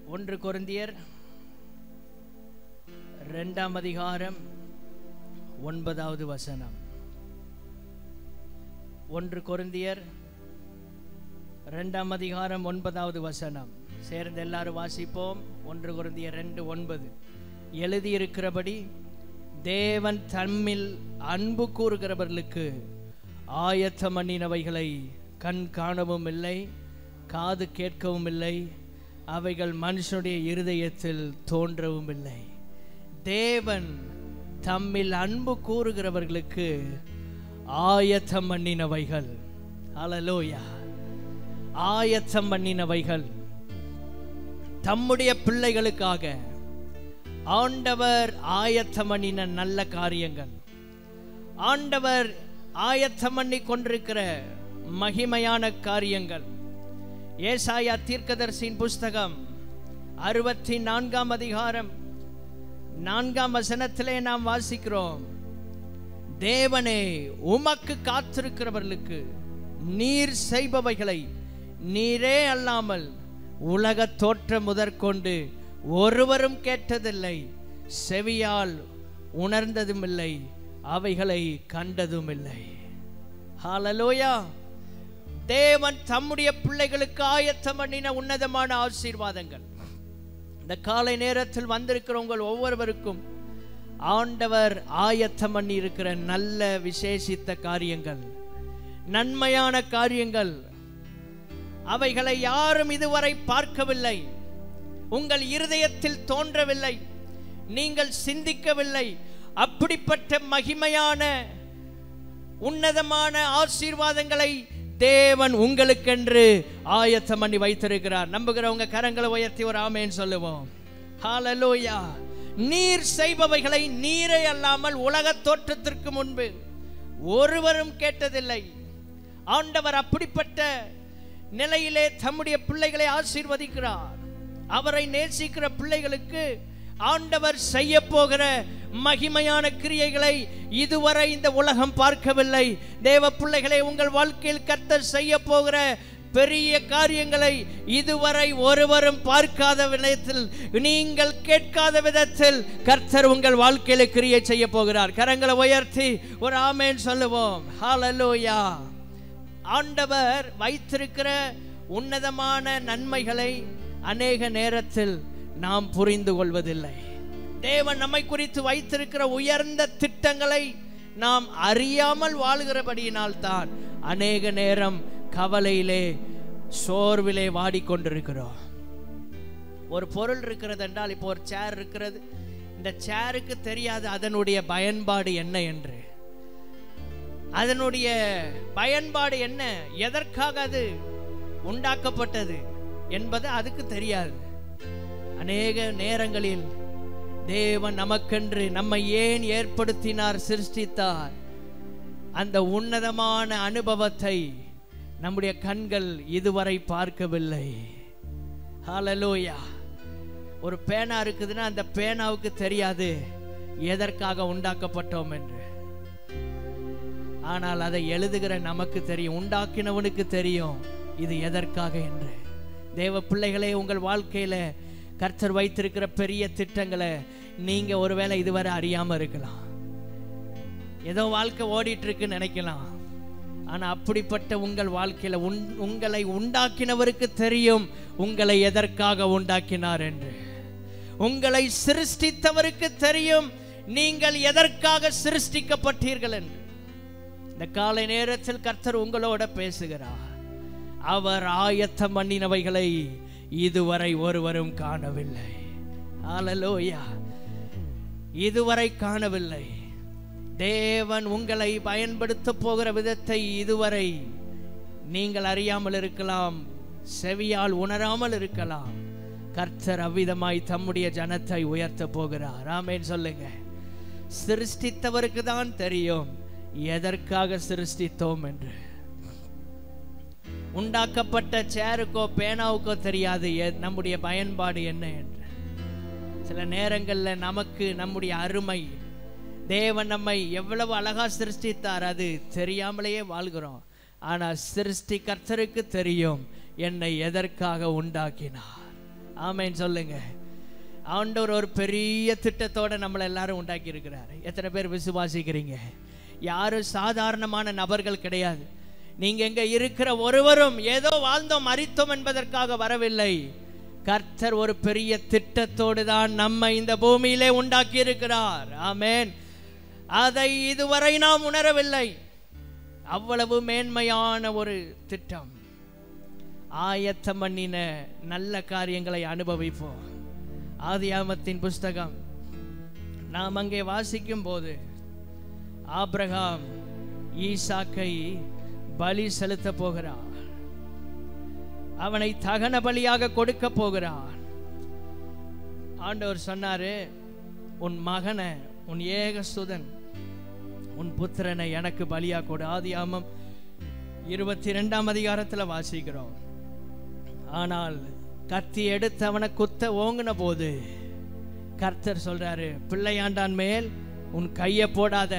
ஒன்று கொரிந்தியர் ரெண்டாம் அதிகாரம் ஒன்பதாவது வசனம் ஒன்று கொரிந்தியர் ரெண்டாம் அதிகாரம் ஒன்பதாவது வசனம் சேர்ந்து எல்லாரும் வாசிப்போம் ஒன்று கொரிந்தியர் ரெண்டு ஒன்பது எழுதியிருக்கிறபடி தேவன் தம்மில் அன்பு கூறுகிறவர்களுக்கு ஆயத்தம் பண்ணினவைகளை கண் காணவும் இல்லை காது கேட்கவும் இல்லை அவைகள் மனுஷனுடைய இருதயத்தில் தோன்றவும் இல்லை தேவன் தம்மில் அன்பு கூறுகிறவர்களுக்கு ஆயத்தம் பண்ணினவைகள் அலலோயா ஆயத்தம் பண்ணினவைகள் தம்முடைய பிள்ளைகளுக்காக ஆண்டவர் ஆயத்தம் பண்ணின நல்ல காரியங்கள் ஆண்டவர் ஆயத்தம் பண்ணி கொண்டிருக்கிற மகிமையான காரியங்கள் ஏசாயா தீர்க்கதர்சியின் புஸ்தகம் அறுபத்தி நான்காம் அதிகாரம் நான்காம் வசனத்திலே நாம் வாசிக்கிறோம் தேவனே உமக்கு காத்திருக்கிறவர்களுக்கு நீர் செய்பவைகளை நீரே அல்லாமல் உலக தோற்றம் முதற்கொண்டு ஒருவரும் கேட்டதில்லை செவியால் உணர்ந்ததும் இல்லை அவைகளை கண்டதும் இல்லை ஹalleluya தேவன் தம்முடைய பிள்ளைகளுக்கு ஆயத்தம் பண்ணின உன்னதமான ஆசீர்வாதங்கள் இந்த காலை நேரத்தில் வந்திருக்கிற உங்கள் ஒவ்வொருவருக்கும் ஆண்டவர் ஆயத்தம் பண்ணி இருக்கிற நல்ல விசேஷித்த காரியங்கள் நன்மையான காரியங்கள் அவைகளை யாரும் இதுவரை பார்க்கவில்லை உங்கள் இருதயத்தில் தோன்றவில்லை நீங்கள் சிந்திக்கவில்லை அப்படிப்பட்ட மகிமையான உன்னதமான ஆசீர்வாதங்களை தேவன் உங்களுக்கென்று ஆயத்தம் பண்ணி வைத்திருக்கிறார் நம்புகிறவங்க கரங்களை உயர்த்தி ஒரு ஆமேன்னு சொல்லுவோம் ஹalleluya நீர் செய்பவைகளை நீரை அல்லாமல் உலக தோற்றத்திற்கு முன்பு ஒருவரும் கேட்டதில்லை ஆண்டவர் அப்படிப்பட்ட நிலையிலே தம்முடைய பிள்ளைகளை ஆசீர்வதிக்கிறார் அவரை நேசிக்கிற பிள்ளைகளுக்கு ஆண்டவர் செய்ய போகிற மகிமையான கிரியைகளை இதுவரை இந்த உலகம் பார்க்கவில்லை தேவ பிள்ளைகளை உங்கள் வாழ்க்கையில் கர்த்தர் செய்ய போகிற பெரிய காரியங்களை இதுவரை ஒருவரும் பார்க்காத விதத்தில் நீங்கள் கேட்காத விதத்தில் கர்த்தர் உங்கள் வாழ்க்கையில கிரியை செய்ய போகிறார் கரங்களை உயர்த்தி ஒரு ஆமேன் சொல்லுவோம் ஹalleluya ஆண்டவர் வைத்திருக்கிற உன்னதமான நன்மைகளை அநேக நேரத்தில் நாம் புரிந்து கொள்வதில்லை தேவன் நம்மை குறித்து வைத்திருக்கிற உயர்ந்த திட்டங்களை நாம் அறியாமல் வாழ்கிறபடியினால் தான் அநேக நேரம் கவலையிலே சோர்விலே வாடிக்கொண்டிருக்கிறோம் ஒரு பொருள் இருக்கிறது என்றால் இப்போ ஒரு சேர் இருக்கிறது இந்த சேருக்கு தெரியாது அதனுடைய பயன்பாடு என்ன என்று அதனுடைய பயன்பாடு என்ன எதற்காக அது உண்டாக்கப்பட்டது என்பது அதுக்கு தெரியாது அநேக நேரங்களில் தேவன் நமக்கென்று நம்மை ஏன் ஏற்படுத்தினார் சிருஷ்டித்தார் அந்த உன்னதமான அனுபவத்தை நம்முடைய கண்கள் இதுவரை பார்க்கவில்லை ஹalleluya ஒரு பேனா இருக்குதுன்னா அந்த பேனாவுக்கு தெரியாது எதற்காக உண்டாக்கப்பட்டோம் என்று ஆனால் அதை எழுதுகிற நமக்கு தெரியும் உண்டாக்கினவனுக்கு தெரியும் இது எதற்காக என்று தேவ பிள்ளைகளே உங்கள் வாழ்க்கையில கர்த்தர் வைத்திருக்கிற பெரிய திட்டங்களை நீங்க ஒருவேளை இதுவரை அறியாம இருக்கலாம் ஏதோ வாழ்க்கை ஓடிட்டு இருக்குன்னு நினைக்கலாம் ஆனா அப்படிப்பட்ட உங்கள் வாழ்க்கையில உன் உங்களை உண்டாக்கினவருக்கு தெரியும் உங்களை எதற்காக உண்டாக்கினார் என்று உங்களை சிருஷ்டித்தவருக்கு தெரியும் நீங்கள் எதற்காக சிருஷ்டிக்கப்பட்டீர்கள் என்று இந்த காலை நேரத்தில் கர்த்தர் உங்களோட பேசுகிறார் அவர் ஆயத்தம் பண்ணினவைகளை இதுவரை ஒருவரும் காணவில்லை ஹalleluya இதுவரை காணவில்லை தேவன் உங்களை பயன்படுத்த போகிற விதத்தை இதுவரை நீங்கள் அறியாமல் இருக்கலாம் செவியால் உணராமல் இருக்கலாம் கர்த்தர் அவ்விதமாய் தம்முடைய ஜனத்தை உயர்த்த போகிறார் ஆமேன் சொல்லுங்க சிருஷ்டித்தவருக்கு தான் தெரியும் எதற்காக சிருஷ்டித்தோம் என்று உண்டாக்கப்பட்ட சேருக்கோ பேனாவுக்கோ தெரியாது எ- நம்முடைய பயன்பாடு என்ன என்று சில நேரங்களில் நமக்கு நம்முடைய அருமை தேவன் நம்மை எவ்வளவு அழகா சிருஷ்டித்தார் அது தெரியாமலேயே வாழ்கிறோம் ஆனால் சிருஷ்டி கர்த்தருக்கு தெரியும் என்னை எதற்காக உண்டாக்கினார் ஆமென் சொல்லுங்க ஆண்டவர் ஒரு பெரிய திட்டத்தோட நம்மளை எல்லாரும் உண்டாக்கி இருக்கிறார் எத்தனை பேர் விசுவாசிக்கிறீங்க யாரும் சாதாரணமான நபர்கள் கிடையாது நீங்க எங்க இருக்கிற ஒருவரும் ஏதோ வாழ்ந்தோம் மறித்தோம் என்பதற்காக வரவில்லை கர்த்தர் ஒரு பெரிய திட்டத்தோடு தான் நம்ம இந்த பூமியிலே உண்டாக்கி இருக்கிறார் ஆமென் அதை இதுவரை நாம் உணரவில்லை அவ்வளவு மேன்மையான ஒரு திட்டம் ஆயத்தம் பண்ணின நல்ல காரியங்களை அனுபவிப்போம் ஆதியாமத்தின் புஸ்தகம் நாம் அங்கே வாசிக்கும் போது ஆபிரகாம் ஈசாக்கை பலி செலுத்த போகிறார் அவனை தகன பலியாக கொடுக்க போகிறார் ஆண்டவர் சொன்னாரு உன் மகனை உன் ஏகசுதன் உன் புத்திரனை எனக்கு பலியா கொடு ஆதியாமம் இருபத்தி ரெண்டாம் அதிகாரத்துல வாசிக்கிறோம் ஆனால் கத்தி எடுத்து அவனை குத்த ஓங்கின போது கர்த்தர் சொல்றாரு பிள்ளையாண்டான் மேல் உன் கையை போடாத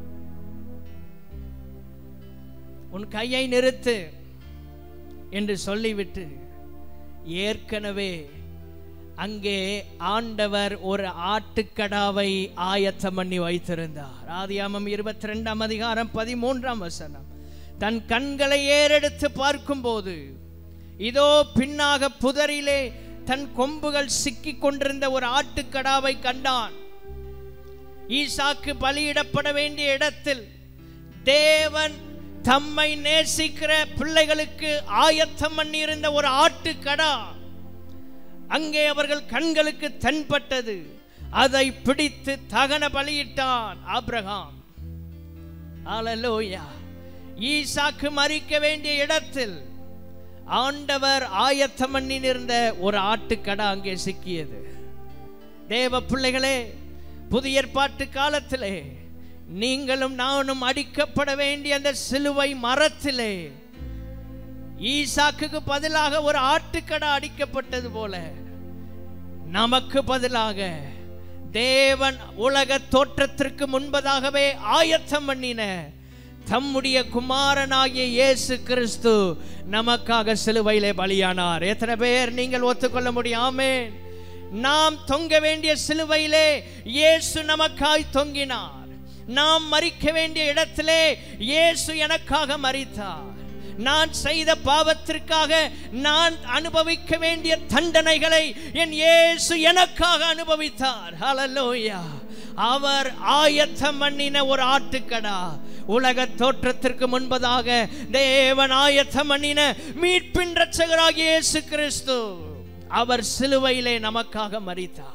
உன் கையை நிறுத்து என்று சொல்லிவிட்டு ஏற்கனவே அங்கே ஆண்டவர் ஒரு ஆட்டுக்கடாவை ஆயத்தம் பண்ணி வைத்திருந்தார் ஆதியாமம் இருபத்தி ரெண்டாம் அதிகாரம் பதிமூன்றாம் வசனம் தன் கண்களை ஏறெடுத்து பார்க்கும்போது இதோ பின்னாக புதரிலே தன் கொம்புகள் சிக்கிக் கொண்டிருந்த ஒரு ஆட்டுக்கடாவை கண்டான் ஈசாக்கு பலியிடப்பட வேண்டிய இடத்தில் தேவன் தம்மை நேசிக்கிற பிள்ளைகளுக்கு ஆயத்தம் பண்ணியிருந்த ஒரு ஆட்டுக்கடா அங்கே அவர்கள் கண்களுக்கு தென்பட்டது அதை பிடித்து தகன பலியிட்டான் ஆபிரகாம் ஹalleluya ஈசாக்கு மறிக்க வேண்டிய இடத்தில் ஆண்டவர் ஆயத்தம் பண்ணியிருந்த ஒரு ஆட்டுக்கடா அங்கே சிக்கியது தேவ பிள்ளைகளே புதிய ஏற்பாட்டு காலத்திலே நீங்களும் நானும் அடிக்கப்பட வேண்டிய அந்த சிலுவை மரத்திலே ஈசாக்குக்கு பதிலாக ஒரு ஆட்டுக்கடா அடிக்கப்பட்டது போல நமக்கு பதிலாக தேவன் உலக தோற்றத்திற்கு முன்பதாகவே ஆயத்தம் பண்ணின தம்முடைய குமாரனாகிய இயேசு கிறிஸ்து நமக்காக சிலுவையிலே பலியானார் எத்தனை பேர் நீங்கள் ஒத்துக்கொள்ள முடியாமே நாம் தொங்க வேண்டிய சிலுவையிலே இயேசு நமக்காய் தொங்கினார் நாம் மறிக்க வேண்டிய இடத்திலே இயேசு எனக்காக மறித்தார் நான் செய்த பாவத்திற்காக நான் அனுபவிக்க வேண்டிய தண்டனைகளை என் இயேசு எனக்காக அனுபவித்தார் ஹalleluya அவர் ஆயத்தம் பண்ணின ஒரு ஆட்டுக்கடா உலக தோற்றத்திற்கு முன்பதாக தேவன் ஆயத்தம் பண்ணின மீட்பின் ரட்சகராகிய இயேசு கிறிஸ்து அவர் சிலுவையிலே நமக்காக மறித்தார்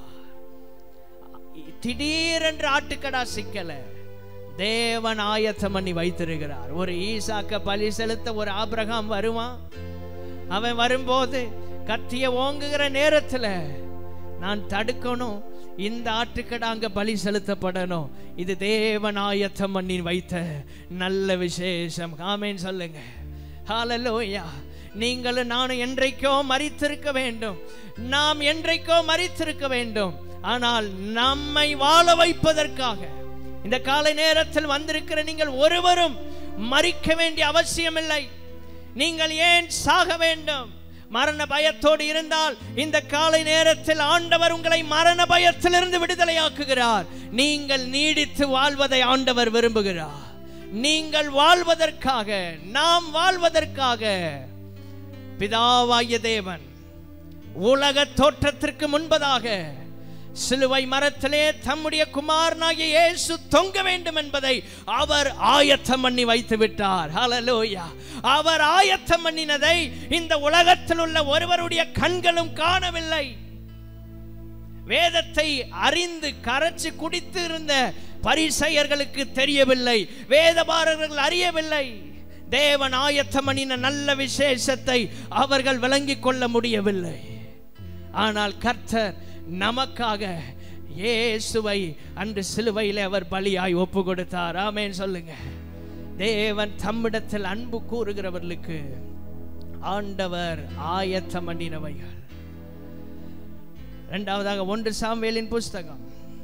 திடீரென்று ஆட்டுக்கடா சிக்கல தேவன் ஆயத்தம் பண்ணி வைத்திருக்கிறார் ஒரு ஈசாக்க பலி செலுத்த ஒரு ஆபிரகாம் வருவான் அவன் வரும்போது கத்திய ஓங்குகிற நேரத்துல நான் தடுக்கணும் இந்த ஆட்டுக்கடா அங்க பலி செலுத்தப்படணும் இது தேவன் ஆயத்தம் பண்ணி வைத்த நல்ல விசேஷம் ஆமேன்னு சொல்லுங்க ஹalleluya நீங்களும் நானும் என்றைக்கோ மறித்திருக்க வேண்டும் நாம் என்றைக்கோ மறித்திருக்க வேண்டும் ஆனால் நம்மை வாழ வைப்பதற்காக இந்த காலை நேரத்தில் வந்திருக்கிற நீங்கள் ஒருவரும் மறிக்க வேண்டிய அவசியமில்லை நீங்கள் ஏன் சாக வேண்டும் மரண பயத்தோடு இருந்தால் இந்த காலை நேரத்தில் ஆண்டவர் உங்களை மரண பயத்திலிருந்து விடுதலையாக்குகிறார் நீங்கள் நீடித்து வாழ்வதை ஆண்டவர் விரும்புகிறார் நீங்கள் வாழ்வதற்காக நாம் வாழ்வதற்காக பிதாவாகிய தேவன் உலக தோற்றத்திற்கு முன்பதாக சிலுவை மரத்திலே தம்முடைய குமாரனாகிய இயேசு தொங்க வேண்டும் என்பதை அவர் ஆயத்தம் பண்ணி வைத்து விட்டார் ஹalleluya அவர் ஆயத்தம் பண்ணினதை இந்த உலகத்தில் உள்ள ஒருவருடைய கண்களும் காணவில்லை வேதத்தை அறிந்து கரைச்சு குடித்து இருந்த பரிசெயர்களுக்கு தெரியவில்லை வேதபாரர்கள் அறியவில்லை தேவன் ஆயத்தம் பண்ணின நல்ல விசேஷத்தை அவர்கள் விளங்கிக் கொள்ள முடியவில்லை ஆனால் கர்த்தர் நமக்காக இயேசுவை அன்று சிலுவையில் அவர் பலியாய் ஒப்பு கொடுத்தார் ஆமேன் சொல்லுங்க தேவன் தம்மிடத்தில் அன்பு கூறுகிறவர்களுக்கு ஆண்டவர் ஆயத்தம் பண்ணினவைகள் இரண்டாவதாக ஒன்று சாமுவேலின் புஸ்தகம்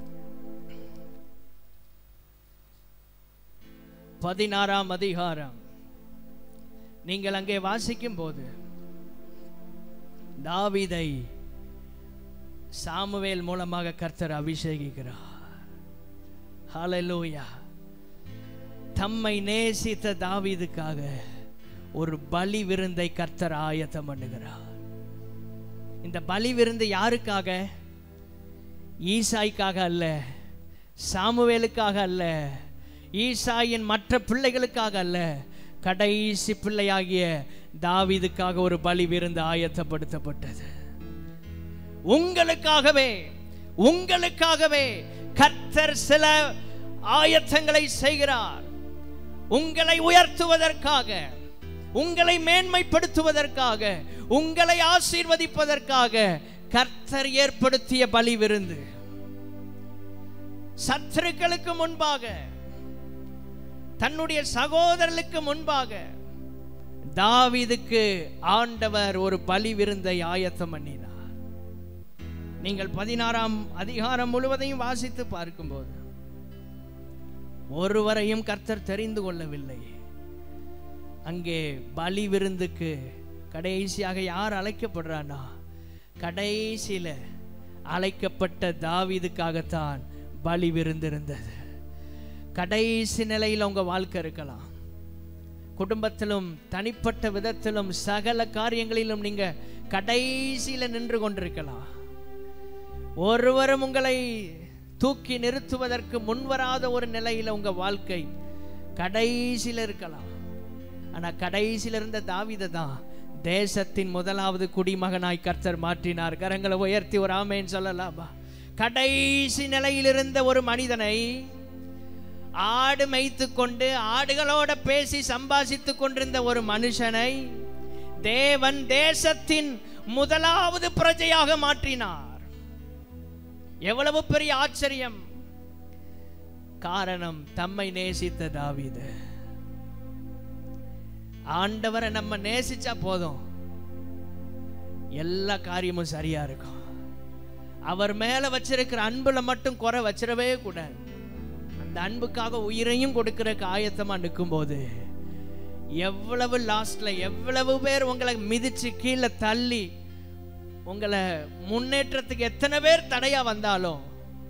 பதினாறாம் அதிகாரம் நீங்கள் அங்கே வாசிக்கும் போது தாவீதை சாமுவேல் மூலமாக கர்த்தர் அபிஷேகிக்கிறார் ஹalleluya தம்மை நேசித்த தாவீதுக்காக ஒரு பலி விருந்தை கர்த்தர் ஆயத்தம் பண்ணுகிறார் இந்த பலி விருந்து யாருக்காக ஈசாய்க்காக அல்ல சாமுவேலுக்காக அல்ல ஈசாயின் மற்ற பிள்ளைகளுக்காக அல்ல கடைசி பிள்ளையாகிய தாவீதுக்காக ஒரு பலி விருந்து ஆயத்தப்படுத்தப்பட்டது உங்களுக்காகவே உங்களுக்காகவே கர்த்தர் சில ஆயத்தங்களை செய்கிறார் உங்களை உயர்த்துவதற்காக உங்களை மேன்மைப்படுத்துவதற்காக உங்களை ஆசீர்வதிப்பதற்காக கர்த்தர் ஏற்படுத்திய பலி விருந்து சத்துருக்களுக்கு முன்பாக தன்னுடைய சகோதரர்களுக்கு முன்பாக தாவீதுக்கு ஆண்டவர் ஒரு பலி விருந்தை ஆயத்தம் பண்ணினார் நீங்கள் பதினாறாம் அதிகாரம் முழுவதையும் வாசித்து பார்க்கும்போது ஒருவரையும் கர்த்தர் தெரிந்து கொள்ளவில்லை அங்கே பலி விருந்துக்கு கடைசியாக யார் அழைக்கப்படுறானா கடைசியில அழைக்கப்பட்ட தாவீதுக்காகத்தான் பலி விருந்து இருந்தது கடைசி நிலையில் உங்க வாழ்க்கை இருக்கலாம் குடும்பத்திலும் தனிப்பட்ட விதத்திலும் சகல காரியங்களிலும் நீங்க கடைசியில நின்று கொண்டிருக்கலாம் ஒருவரும் உங்களை தூக்கி நிறுத்துவதற்கு முன்வராத ஒரு நிலையில உங்க வாழ்க்கை கடைசியில இருக்கலாம் ஆனா கடைசியில இருந்த தாவித தான் தேசத்தின் முதலாவது குடிமகனாய் கர்த்தர் மாற்றினார் கரங்களை உயர்த்தி ஒரு ஆமேன்னு சொல்லலாமா கடைசி நிலையில் இருந்த ஒரு மனிதனை ஆடு மேய்த்து கொண்டு ஆடுகளோட பேசி சம்பாசித்து கொண்டிருந்த ஒரு மனுஷனை தேவன் தேசத்தின் முதலாவது பிரஜையாக மாற்றினார் எவ்வளவு பெரிய ஆச்சரியம் காரணம் தம்மை நேசித்த தாவீது ஆண்டவரை நம்ம நேசிச்சா போதும் எல்லா காரியமும் சரியா இருக்கும் அவர் மேல வச்சிருக்கிற அன்புல மட்டும் குறை வச்சிடவே கூடாது அந்த அன்புக்காக உயிரையும் கொடுக்கிற ஆயத்தமா நிற்கும் போது எவ்வளவு லாஸ்ட்ல எவ்வளவு பேர் உங்களை மிதிச்சு கீழே தள்ளி உங்களை முன்னேற்றத்துக்கு எத்தனை பேர் தடையா வந்தாலும்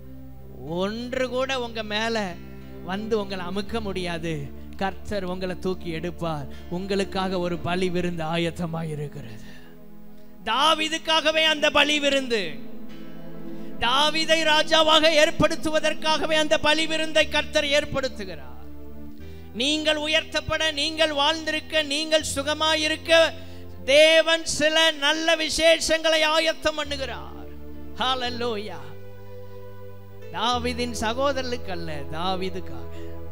ஒன்று கூட உங்க மேல வந்து உங்களை அமுக்க முடியாது கர்த்தர் உங்களை தூக்கி எடுப்பார் உங்களுக்காக ஒரு பலி விருந்து ஆயத்தமாக இருக்கிறது தாவிதுக்காகவே அந்த பலி விருந்து தாவிதை ராஜாவாக ஏற்படுத்துவதற்காகவே அந்த பலி விருந்தை கர்த்தர் ஏற்படுத்துகிறார் நீங்கள் உயர்த்தப்பட நீங்கள் வாழ்ந்திருக்க நீங்கள் சுகமாயிருக்க தேவன் சில நல்ல விசேஷங்களை ஆயத்தம் பண்ணுகிறார் ஹalleluya தாவீதின் சகோதரர்களுக்கு அல்ல தாவீதுக்காக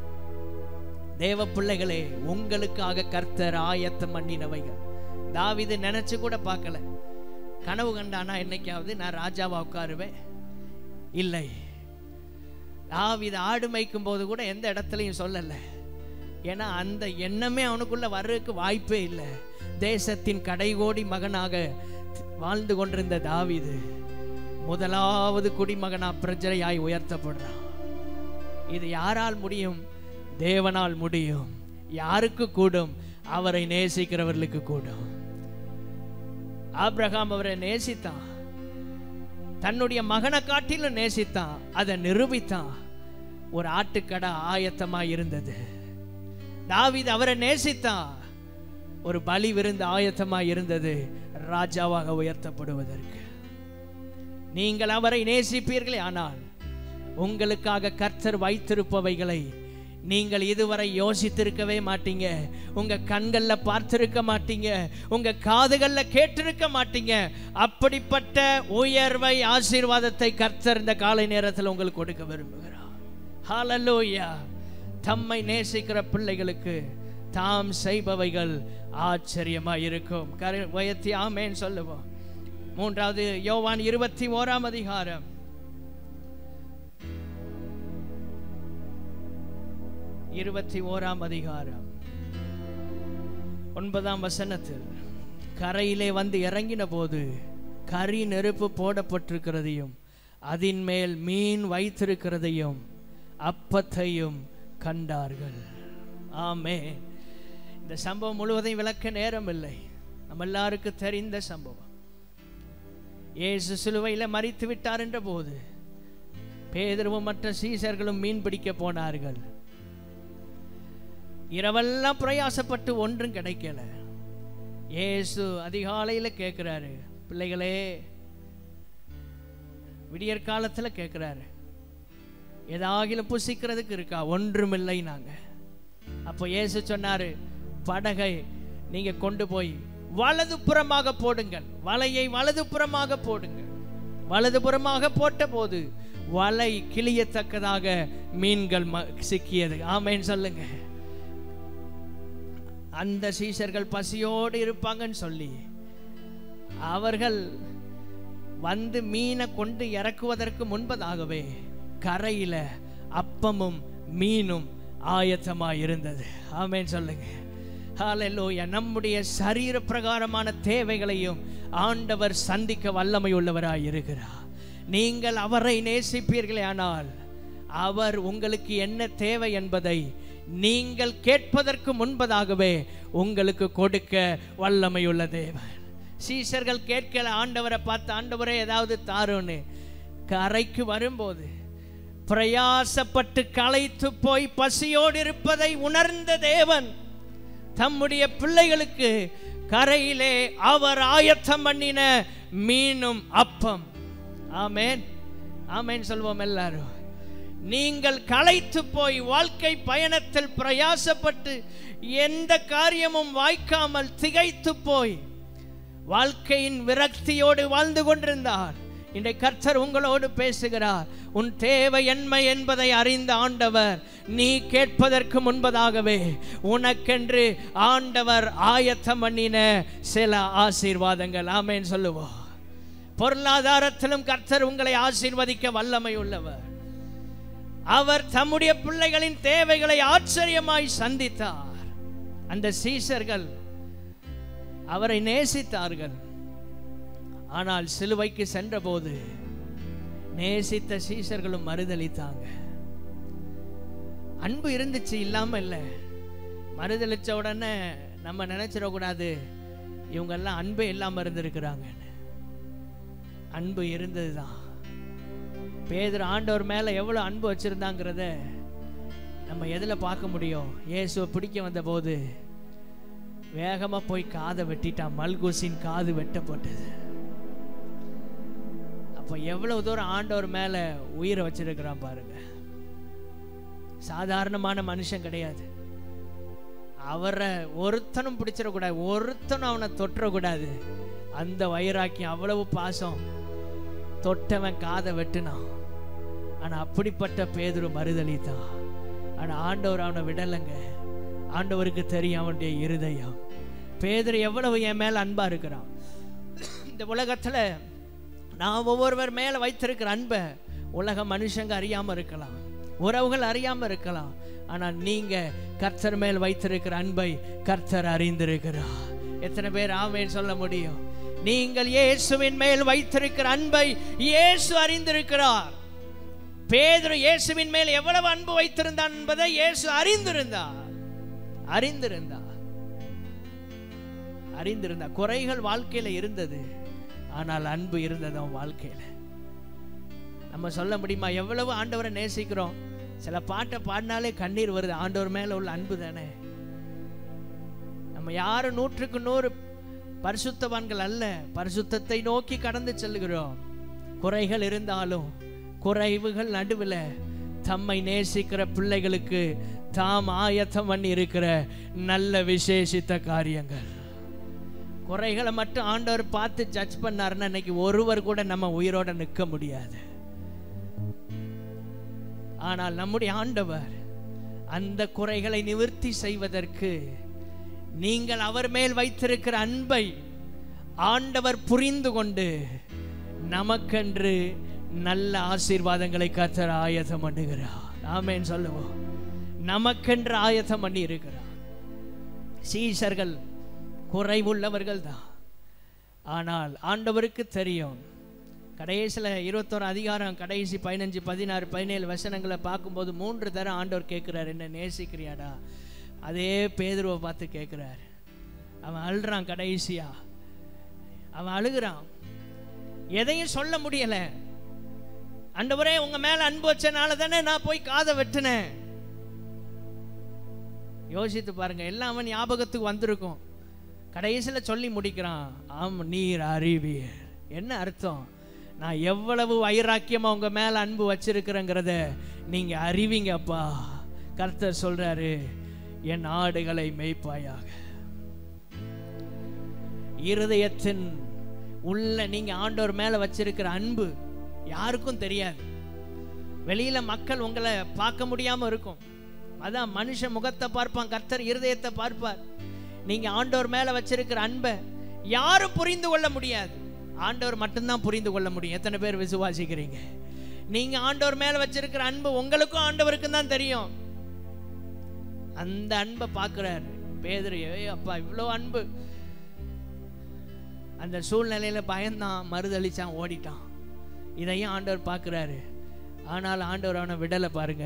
தேவ பிள்ளைகளே உங்களுக்காக கர்த்தர் ஆயத்தம் பண்ணினவைகள் தாவீது நினைச்சு கூட பார்க்கல கனவு கண்டானா என்னைக்காவது நான் ராஜாவா உட்காருவேன் இல்லை தாவீது ஆடு மேய்க்கும் போது கூட எந்த இடத்துலையும் சொல்லல ஏன்னா அந்த எண்ணமே அவனுக்குள்ள வர்றதுக்கு வாய்ப்பே இல்லை தேசத்தின் கடைகோடி மகனாக வாழ்ந்து கொண்டிருந்த தாவீது முதலாவது குடிமகனா பிரஜையாய் உயர்த்தப்படுறான் இது யாரால் முடியும் தேவனால் முடியும் யாருக்கு கூடும் அவரை நேசிக்கிறவர்களுக்கு கூடும் ஆபிரகாம் அவரை நேசித்தான் தன்னுடைய மகனை காட்டிலும் நேசித்தான் அதை நிரூபித்தான் ஒரு ஆட்டுக்கடை ஆயத்தமா இருந்தது தாவீது அவரை நேசித்தான் ஒரு பலி விருந்து ஆயத்தமா இருந்தது ராஜாவாக உயர்த்தப்படுவதற்கு நீங்கள் அவரை நேசிப்பீர்களே ஆனால் உங்களுக்காக கர்த்தர் வைத்திருப்பவைகளை நீங்கள் இதுவரை யோசித்திருக்கவே மாட்டீங்க உங்க கண்கள்ல பார்த்திருக்க மாட்டீங்க உங்க காதுகள்ல கேட்டிருக்க மாட்டீங்க அப்படிப்பட்ட உயர்வை ஆசீர்வாதத்தை கர்த்தர் இந்த காலை நேரத்தில் உங்களுக்கு கொடுக்க விரும்புகிறார் ஹalleluya தம்மை நேசிக்கிற பிள்ளைகளுக்கு தாம் செய்பவைகள் ஆச்சரியமா இருக்கும் கரு உயர்த்தி ஆமேன்னு சொல்லுவோம் மூன்றாவது யோவான் இருபத்தி ஓராம் அதிகாரம் இருபத்தி ஓராம் அதிகாரம் ஒன்பதாம் வசனத்தில் கரையிலே வந்து இறங்கின போது கரி நெருப்பு போடப்பட்டிருக்கிறதையும் அதின் மேல் மீன் வைத்திருக்கிறதையும் அப்பத்தையும் கண்டார்கள் ஆமே இந்த சம்பவம் முழுவதையும் விளக்க நேரம் இல்லை நம்ம எல்லாருக்கும் தெரிந்த சம்பவம் இயேசு சிலுவையில் மறித்து விட்டார் என்ற போது பேதருவும் மற்ற சீசர்களும் மீன் பிடிக்க போனார்கள் இரவெல்லாம் பிரயாசப்பட்டு ஒன்றும் கிடைக்கல இயேசு அதிகாலையில் கேட்குறாரு பிள்ளைகளே விடியற் காலத்தில் கேட்குறாரு ஏதாகிலும் புசிக்கிறதுக்கு இருக்கா ஒன்றுமில்லை நாங்க அப்போ இயேசு சொன்னாரு படகை நீங்க கொண்டு போய் வலதுபுறமாக போடுங்கள் வலையை வலதுபுறமாக போடுங்கள் வலதுபுறமாக போட்ட போது வலை கிளியத்தக்கதாக மீன்கள் ம- சிக்கியது ஆமேன்னு சொல்லுங்க அந்த சீஷர்கள் பசியோடு இருப்பாங்கன்னு சொல்லி அவர்கள் வந்து மீனை கொண்டு இறக்குவதற்கு முன்பதாகவே கரையில அப்பமும் மீனும் ஆயத்தமாய் இருந்தது ஆமென் சொல்லுங்க ஹalleluya நம்முடைய சரீர பிரகாரமான தேவைகளையும் ஆண்டவர் சந்திக்க வல்லமை உள்ளவராய் இருக்கிறார் நீங்கள் அவரை நேசிப்பீர்களே ஆனால் அவர் உங்களுக்கு என்ன தேவை என்பதை நீங்கள் கேட்பதற்கு முன்பதாகவே உங்களுக்கு கொடுக்க வல்லமையுள்ள தேவன் சீசர்கள் கேட்கல ஆண்டவரை பார்த்து ஆண்டவரே ஏதாவது தாருன்னு கரைக்கு வரும்போது பிரயாசப்பட்டு களைத்து போய் பசியோடு இருப்பதை உணர்ந்த தேவன் தம்முடைய பிள்ளைகளுக்கு கரையிலே அவர் ஆயத்தம் பண்ணின மீனும் அப்பம் ஆமேன் ஆமேன் சொல்வோம் எல்லாரும் நீங்கள் களைத்து போய் வாழ்க்கை பயணத்தில் பிரயாசப்பட்டு எந்த காரியமும் வாய்க்காமல் திகைத்து போய் வாழ்க்கையின் விரக்தியோடு வாழ்ந்து கொண்டிருந்தார் இன்றைக்கு கர்த்தர் உங்களோடு பேசுகிறார் உன் தேவை என்ன என்பதை அறிந்த ஆண்டவர் நீ கேட்பதற்கு முன்பதாகவே உனக்கென்று ஆண்டவர் ஆயத்தம் பண்ணின சில ஆசீர்வாதங்கள் ஆமேன் சொல்லுவோம் பொருளாதாரத்திலும் கர்த்தர் உங்களை ஆசீர்வதிக்க வல்லமை உள்ளவர் அவர் தம்முடைய பிள்ளைகளின் தேவைகளை ஆச்சரியமாய் சந்தித்தார் அந்த சீசர்கள் அவரை நேசித்தார்கள் ஆனால் சிலுவைக்கு சென்றபோது நேசித்த சீசர்களும் மறுதளித்தாங்க அன்பு இருந்துச்சு இல்லாம இல்லை மறுதளிச்ச உடனே நம்ம நினைச்சிடக்கூடாது இவங்கெல்லாம் அன்பே இல்லாம இருந்திருக்கிறாங்கன்னு அன்பு இருந்ததுதான் பேதர் ஆண்டவர் மேல எவ்வளவு அன்பு வச்சிருந்தாங்கிறத நம்ம எதுல பார்க்க முடியும் இயேசுவை பிடிக்க வந்த போது வேகமா போய் காதை வெட்டிட்டான் மல்கூசின் காது வெட்டப்பட்டது அப்ப எவ்வளவு தூரம் ஆண்டவர் மேல உயிரை வச்சிருக்கிறான் பாருங்க சாதாரணமான மனுஷன் கிடையாது அவரை ஒருத்தனும் பிடிச்சிடக்கூடாது ஒருத்தனும் அவனை தொற்றக்கூடாது அந்த வைராக்கியம் அவ்வளவு பாசம் தொட்டவன் காதை வெட்டினான் ஆனா அப்படிப்பட்ட பேதுரு மறுதளித்தான் ஆனா ஆண்டவர் அவனை விடலைங்க ஆண்டவருக்கு தெரியும் அவனுடைய இருதயம் பேதுரு எவ்வளவு என் மேல அன்பா இருக்கிறான் இந்த உலகத்துல நான் ஒவ்வொருவர் மேல வைத்திருக்கிற அன்பை உலக மனுஷங்க அறியாம இருக்கலாம் உறவுகள் அறியாம இருக்கலாம் ஆனால் நீங்க கர்த்தர் மேல் வைத்திருக்கிற அன்பை கர்த்தர் அறிந்திருக்கிறார் எத்தனை பேர் ஆமேன் சொல்ல முடியும் நீங்கள் இயேசுவின் மேல் வைத்திருக்கிற அன்பை இயேசு அறிந்திருக்கிறார் பேதுரு இயேசுவின் மேல் எவ்வளவு அன்பு வைத்திருந்தான் என்பதை இயேசு அறிந்திருந்தார் அறிந்திருந்தார் அறிந்திருந்தார் குறைகள் வாழ்க்கையில இருந்தது ஆனால் அன்பு இருந்தது அவன் வாழ்க்கையில நம்ம சொல்ல முடியுமா எவ்வளவு ஆண்டவரை நேசிக்கிறோம் சில பாட்டை பாடினாலே கண்ணீர் வருது ஆண்டவர் மேல உள்ள அன்பு தானே நம்ம யாரும் நூற்றுக்கு நூறு பரிசுத்தவான்கள் அல்ல பரிசுத்தத்தை நோக்கி கடந்து செல்கிறோம் குறைகள் இருந்தாலும் குறைவுகள் நடுவில் தம்மை நேசிக்கிற பிள்ளைகளுக்கு தாம் ஆயத்தம் பண்ணி இருக்கிற நல்ல விசேஷித்த காரியங்கள் குறைகளை மட்டும் ஆண்டவர் பார்த்து ஜட்ஜ் பண்ணாருன்னா இன்னைக்கு ஒருவர் கூட நம்ம உயிரோட நிற்க முடியாது ஆனால் நம்முடைய ஆண்டவர் அந்த குறைகளை நிவர்த்தி செய்வதற்கு நீங்கள் அவர் மேல் வைத்திருக்கிற அன்பை ஆண்டவர் புரிந்து கொண்டு நமக்கென்று நல்ல ஆசீர்வாதங்களை கர்த்தர் ஆயத்தம் பண்ணுகிறார் ஆமேன் சொல்லுவோம் நமக்கென்று ஆயத்தம் பண்ணி இருக்கிறார் சீசர்கள் குறைவுள்ளவர்கள் தான் ஆனால் ஆண்டவருக்கு தெரியும் கடைசியில் இருபத்தோரு அதிகாரம் கடைசி பதினஞ்சு பதினாறு பதினேழு வசனங்களை பார்க்கும்போது மூன்று தரம் ஆண்டவர் கேட்குறாரு என்ன நேசிக்கிறியாடா அதே பேதுருவை பார்த்து கேட்குறாரு அவன் அழுறான் கடைசியா அவன் அழுகிறான் எதையும் சொல்ல முடியல ஆண்டவரே உங்க மேல அன்பு வச்சனால தானே நான் போய் காதை வெட்டினேன் யோசித்து பாருங்க எல்லாம் அவன் ஞாபகத்துக்கு வந்திருக்கும் கடைசியில் சொல்லி முடிக்கிறான் ஆம் நீர் அறிவியர் என்ன அர்த்தம் நான் எவ்வளவு வைராக்கியமா உங்க மேல அன்பு வச்சிருக்கிறேங்கிறத நீங்க அறிவிங்கப்பா கர்த்தர் சொல்றாரு என் ஆடுகளை மேய்ப்பாயாக இருதயத்தின் உள்ள நீங்க ஆண்டவர் மேல வச்சிருக்கிற அன்பு யாருக்கும் தெரியாது வெளியில மக்கள் உங்களை பார்க்க முடியாம இருக்கும் அதான் மனுஷன் முகத்தை பார்ப்பான் கர்த்தர் இருதயத்தை பார்ப்பார் நீங்க ஆண்டவர் மேல வச்சிருக்கிற அன்பை யாரும் புரிந்து கொள்ள முடியாது ஆண்டவர் மட்டும்தான் புரிந்து கொள்ள முடியும் எத்தனை பேர் விசுவாசிக்கிறீங்க நீங்க ஆண்டவர் மேல வச்சிருக்கிற அன்பு உங்களுக்கும் ஆண்டவருக்கும் தான் தெரியும் அந்த அன்பை பார்க்கிறாரு பேதர் ஏய் அப்பா இவ்வளோ அன்பு அந்த சூழ்நிலையில பயந்தான் மறுதளிச்சான் ஓடிட்டான் இதையும் ஆண்டவர் பார்க்குறாரு ஆனால் ஆண்டவர் அவனை விடலை பாருங்க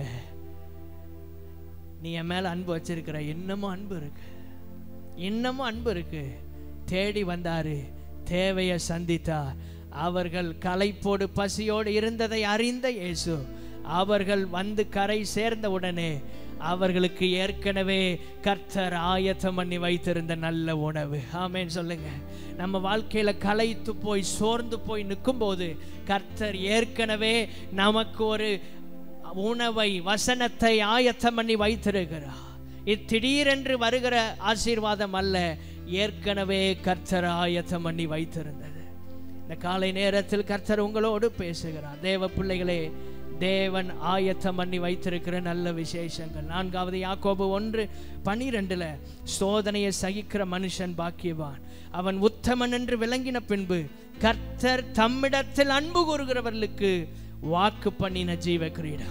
நீ என் மேல அன்பு வச்சிருக்கிற இன்னமும் அன்பு இருக்கு இன்னமும் அன்பு இருக்கு தேடி வந்தாரு தேவையை சந்தித்தார் அவர்கள் களைப்போடு பசியோடு இருந்ததை அறிந்த இயேசு அவர்கள் வந்து கரை சேர்ந்த உடனே அவர்களுக்கு ஏற்கனவே கர்த்தர் ஆயத்தம் பண்ணி வைத்திருந்த நல்ல உணவு ஆமேன்னு சொல்லுங்க நம்ம வாழ்க்கையில களைத்து போய் சோர்ந்து போய் நிற்கும்போது கர்த்தர் ஏற்கனவே நமக்கு ஒரு உணவை வசனத்தை ஆயத்தம் பண்ணி வைத்திருக்கிறார் இது திடீரென்று வருகிற ஆசீர்வாதம் அல்ல ஏற்கனவே கர்த்தர் ஆயத்தம் பண்ணி வைத்திருந்தது இந்த காலை நேரத்தில் கர்த்தர் உங்களோடு பேசுகிறார் தேவ பிள்ளைகளே தேவன் ஆயத்தம் பண்ணி வைத்திருக்கிற நல்ல விசேஷங்கள் நான்காவது யாக்கோபு ஒன்று பனிரெண்டுல சோதனையை சகிக்கிற மனுஷன் பாக்கியவான் அவன் உத்தமன் என்று விளங்கின பின்பு கர்த்தர் தம்மிடத்தில் அன்பு கூறுகிறவர்களுக்கு வாக்கு பண்ணின ஜீவ கிரீடா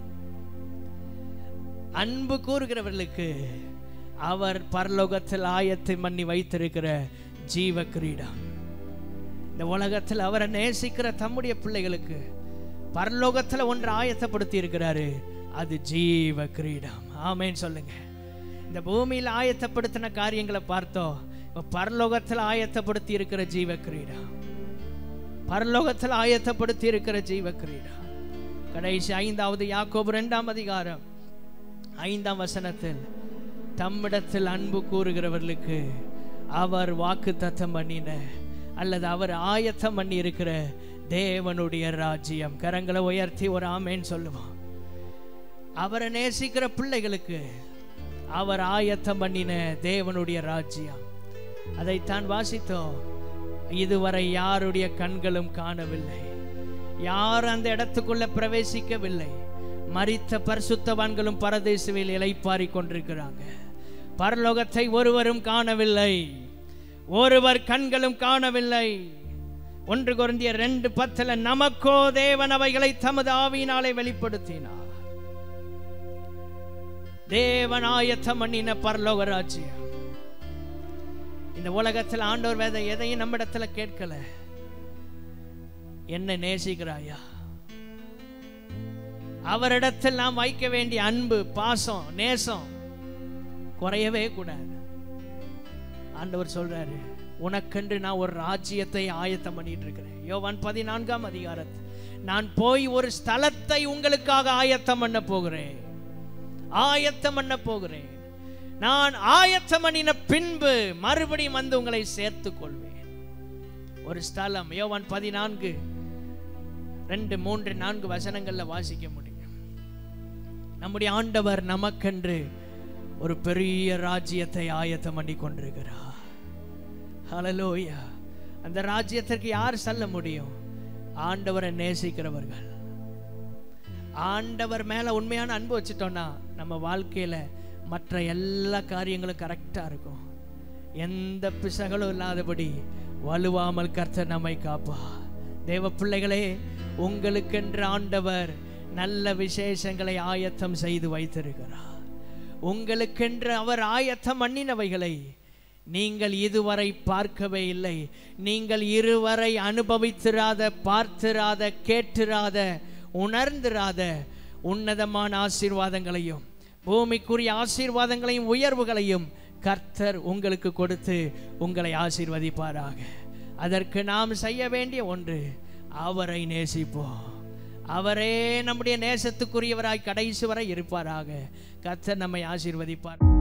அன்பு கூறுகிறவர்களுக்கு அவர் பரலோகத்தில் ஆயத்தை பண்ணி வைத்திருக்கிற ஜீவ கிரீடம் இந்த உலகத்தில் அவரை நேசிக்கிற தம்முடைய பிள்ளைகளுக்கு பரலோகத்தில் ஒன்று ஆயத்தப்படுத்தி இருக்கிறாரு அது ஜீவ கிரீடம் ஆமேன்னு சொல்லுங்க இந்த பூமியில் ஆயத்தப்படுத்தின காரியங்களை பார்த்தோம் இப்போ பரலோகத்தில் ஆயத்தப்படுத்தி இருக்கிற ஜீவ கிரீடம் பரலோகத்தில் ஆயத்தப்படுத்தி இருக்கிற ஜீவ கிரீடம் கடைசி ஐந்தாவது யாக்கோபு இரண்டாம் அதிகாரம் ஐந்தாம் வசனத்தில் தம்மிடத்தில் அன்பு கூறுகிறவர்களுக்கு அவர் வாக்கு தத்தம் பண்ணின அல்லது அவர் ஆயத்தம் பண்ணி இருக்கிற தேவனுடைய ராஜ்யம் கரங்களை உயர்த்தி ஒரு ஆமேன்னு சொல்லுவோம் அவரை நேசிக்கிற பிள்ளைகளுக்கு அவர் ஆயத்தம் பண்ணின தேவனுடைய ராஜ்யம் அதைத்தான் வாசித்தோம் இதுவரை யாருடைய கண்களும் காணவில்லை யார் அந்த இடத்துக்குள்ள பிரவேசிக்கவில்லை மரித்த பரிசுத்தவான்களும் பரதேசுவில் இலைப்பாரி கொண்டிருக்கிறாங்க பரலோகத்தை ஒருவரும் காணவில்லை ஒருவர் கண்களும் காணவில்லை ஒன்று குருந்திய ரெண்டு பத்துல நமக்கோ தேவன் அவைகளை தமது ஆவியினாலே வெளிப்படுத்தினார் தேவன் ஆயத்தம் பண்ணின பரலோக ராஜ்யம் இந்த உலகத்தில் ஆண்டவர் வேத எதையும் நம்மிடத்துல கேட்கல என்ன நேசிக்கிறாயா அவரிடத்தில் நாம் வைக்க வேண்டிய அன்பு பாசம் நேசம் குறையவே கூடாது ஆண்டவர் சொல்றாரு உனக்கென்று நான் ஒரு ராஜ்யத்தை ஆயத்தம் பண்ணிட்டு இருக்கிறேன் யோவான் பதினான்காம் அதிகாரத்தில் நான் போய் ஒரு ஸ்தலத்தை உங்களுக்காக ஆயத்தம் பண்ண போகிறேன் ஆயத்தம் பண்ண போகிறேன் நான் ஆயத்தம் பண்ணின பின்பு மறுபடியும் வந்து உங்களை சேர்த்துக் கொள்வேன் ஒரு ஸ்தலம் யோவான் பதினான்கு ரெண்டு மூன்று நான்கு வசனங்கள்ல வாசிக்க முடியும் நம்முடைய ஆண்டவர் நமக்கென்று ஒரு பெரிய ராஜ்யத்தை ஆயத்தம் பண்ணி கொண்டிருக்கிறார் ஹalleluya அந்த ராஜ்யத்திற்கு யார் செல்ல முடியும் ஆண்டவரை நேசிக்கிறவர்கள் ஆண்டவர் மேல உண்மையான அன்பு வச்சுட்டோம்னா நம்ம வாழ்க்கையில மற்ற எல்லா காரியங்களும் கரெக்டா இருக்கும் எந்த பிசகளும் இல்லாதபடி வலுவாமல் கர்த்தர் நம்மை காப்பா தேவ பிள்ளைகளே உங்களுக்கென்று ஆண்டவர் நல்ல விசேஷங்களை ஆயத்தம் செய்து வைத்திருக்கிறார் உங்களுக்கென்று அவர் ஆயத்தம் பண்ணினவைகளை நீங்கள் இதுவரை பார்க்கவே இல்லை நீங்கள் இருவரை அனுபவித்திராத பார்த்திராத கேட்டிராத உணர்ந்திராத உன்னதமான ஆசீர்வாதங்களையும் பூமிக்குரிய ஆசீர்வாதங்களையும் உயர்வுகளையும் கர்த்தர் உங்களுக்கு கொடுத்து உங்களை ஆசீர்வதிப்பாராக அதற்கு நாம் செய்ய வேண்டிய ஒன்று அவரை நேசிப்போம் அவரே நம்முடைய நேசத்துக்குரியவராய் கடைசி வரை இருப்பாராக கர்த்தர் நம்மை ஆசீர்வதிப்பார்